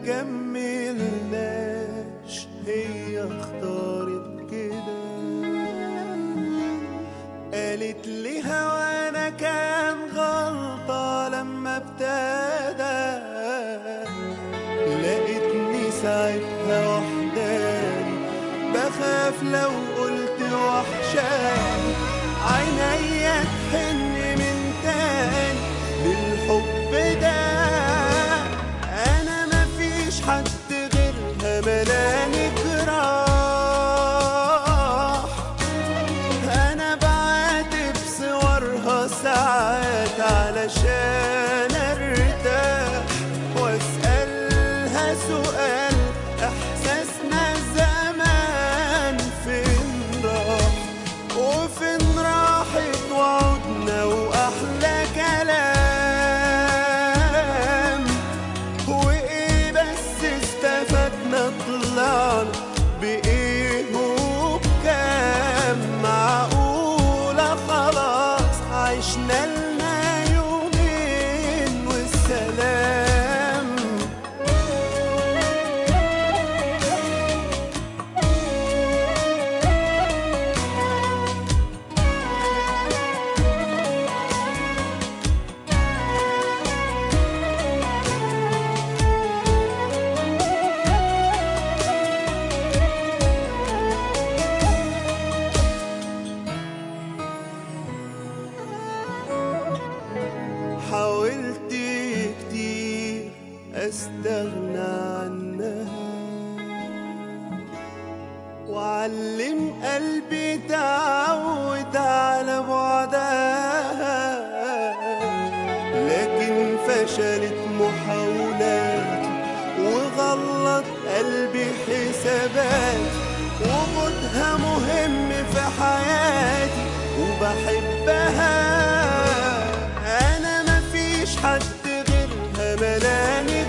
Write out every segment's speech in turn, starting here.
كملناش هي اختارت كده قالت لي هوانا كان غلطة لما ابتدى لقيتني ساعتها وحداني بخاف لو قلت وحشاني عينيا تحن من تاني للحب ده انا مفيش حد غيرها ملاني جراح انا بعاتب صورها ساعات علشان ارتاح واسالها سؤال احساسنا زمان فين راح وفين راحت وعودنا واحلى كلام وايه بس استفدنا طلعنا بايه وبكام معقولة خلاص عشنا لنا يومين والسلام حاولت كتير استغنى عنها وعلم قلبي تعود على بعدها لكن فشلت محاولاتي وغلط قلبي حساباتي وجودها مهم في حياتي وبحبها انا مفيش حد غيرها ملاني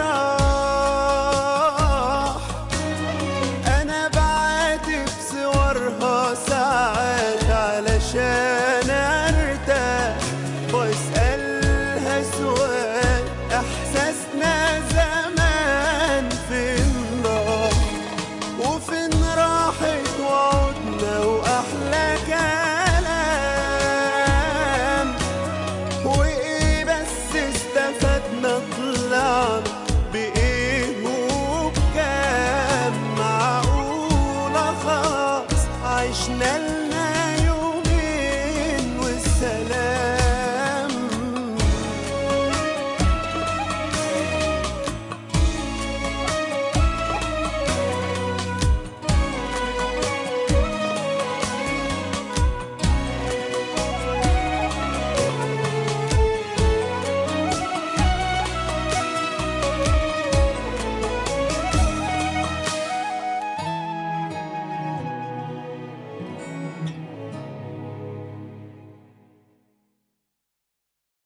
جراح انا بعاتب صورها ساعات علشان ارتاح واسالها سؤال احساسنا زمان فين راح وفين